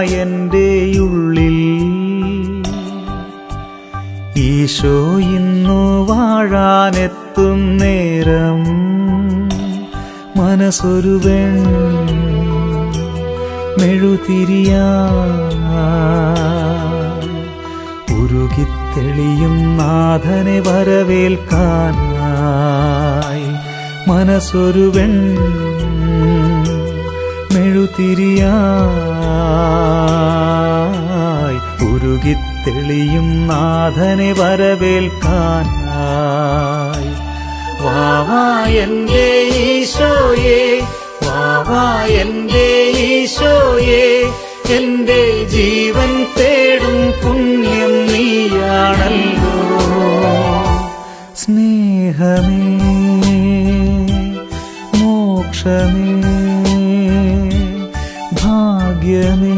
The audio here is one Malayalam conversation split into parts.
എൻ്റെ ഉള്ളിൽ ഈശോ ഇന്നു വാഴാനെത്തും നേരം മനസ്സൊരുവൻ മെഴുതിരിയാ ഉരുകിത്തെളിയും നാഥനെ വരവേൽക്കാനായി മനസ്സൊരുവൻ മെഴുതിരിയായി ഉരുകിത്തെളിയും നാഥനെ വരവേൽക്കാനായി വാവാ എന്റെ ഈശോയെ വാവാ എന്റെ ഈശോയെ എന്റെ ജീവൻ തേടും പുണ്യം നീയാണല്ലോ സ്നേഹമേ മോക്ഷമേ ഭാഗ്യമേ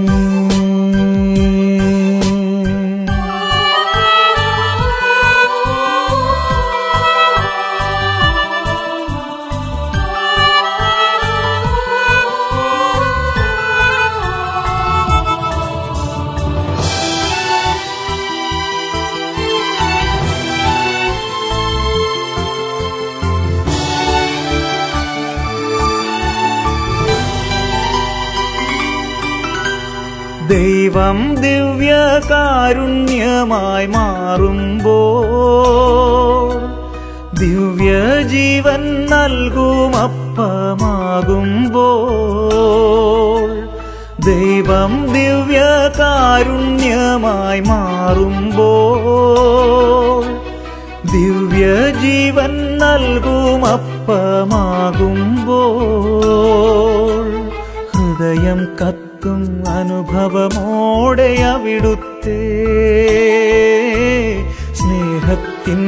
ദൈവം ദിവ്യകാരുണ്യമായി മാറുമ്പോൾ ദിവ്യജീവൻ നൽകുമപ്പമാകുമ്പോൾ ദൈവം ദിവ്യകാരുണ്യമായി മാറുമ്പോൾ ദിവ്യജീവൻ നൽകുമപ്പമാകുമ്പോൾ ഹൃദയം കത്തും അനുഭവമോടെ അവിടുത്തെ സ്നേഹത്തിൻ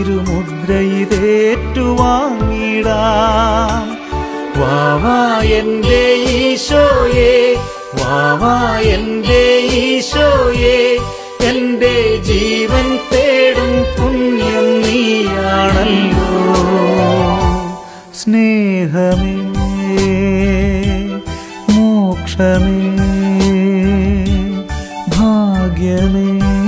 തിരുമുദ്രയിതേറ്റുവാങ്ങിടാം വാവാ എന്റെ ഈശോയെ വാവാ എന്റെ ഈശോയെ എന്റെ ജീവൻ തേടും പുണ്യം നീയാണല്ലോ സ്നേഹമേ മോക്ഷമേ ഭാഗ്യമേ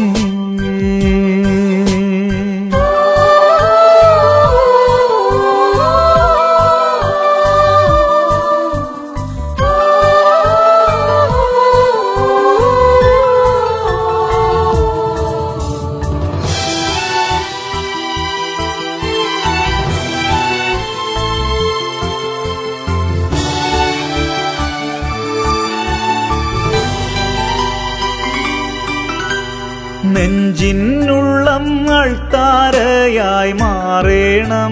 നെഞ്ചിനുള്ളം അൾത്താരയായി മാറേണം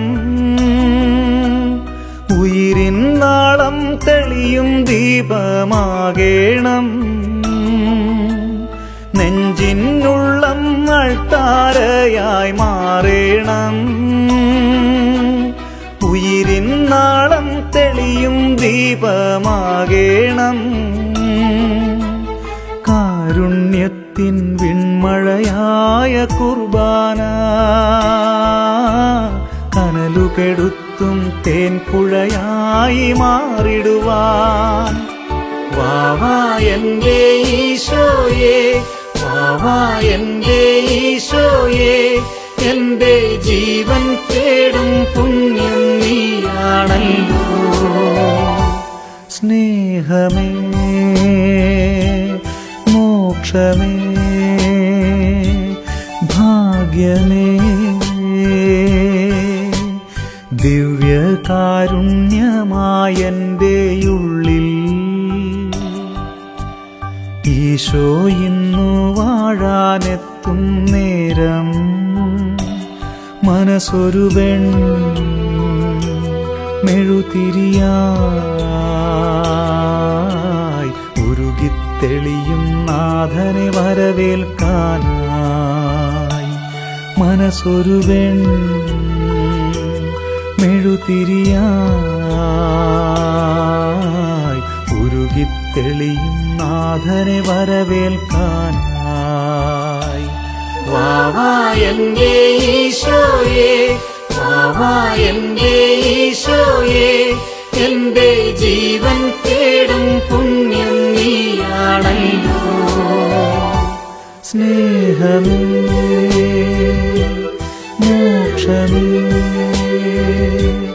ഉയിരിൻ നാളം തെളിയും ദീപമാകേണം നെഞ്ചിനുള്ളം അൾത്താരയായി മാറേണം ഉയിരിൻ നാളം തെളിയും ദീപമാകേണം കാരുണ്യത്തിൻ വിൺമഴയായ കുർബാന കനലുകെടുത്തും തേൻപുഴയായി മാറിടുവാൻ വാവാ എന്റെ ഈശോയെ വാവാ എന്റെ ഈശോയെ എന്റെ ജീവൻ തേടും പുണ്യം നീയാണല്ലോ സ്നേഹമേ മോക്ഷമേ ഭാഗ്യമേ ദിവ്യകാരുണ്യമായൻ്റെ ഉള്ളിൽ ഈശോ ഇന്നു വാഴാനെത്തും നേരം മനസ്സൊരുവൻ മെഴുതിരിയായി ഉരുകിത്തെളിയും നാഥനെ വരവേൽക്കാനായി മനസ്സൊരുവൻ മെഴുതിരിയായി ഉരുകിത്തെളിയും നാഥനെ വരവേൽക്കാനായി വാവാ എന്റെ ഈശോയെ വാവാ എന്റെ ഈശോയെ എന്റെ ജീവൻ തേടും പുണ്യം നീയാ നീയാണല്ലോ സ്നേഹമേ മോക്ഷമേ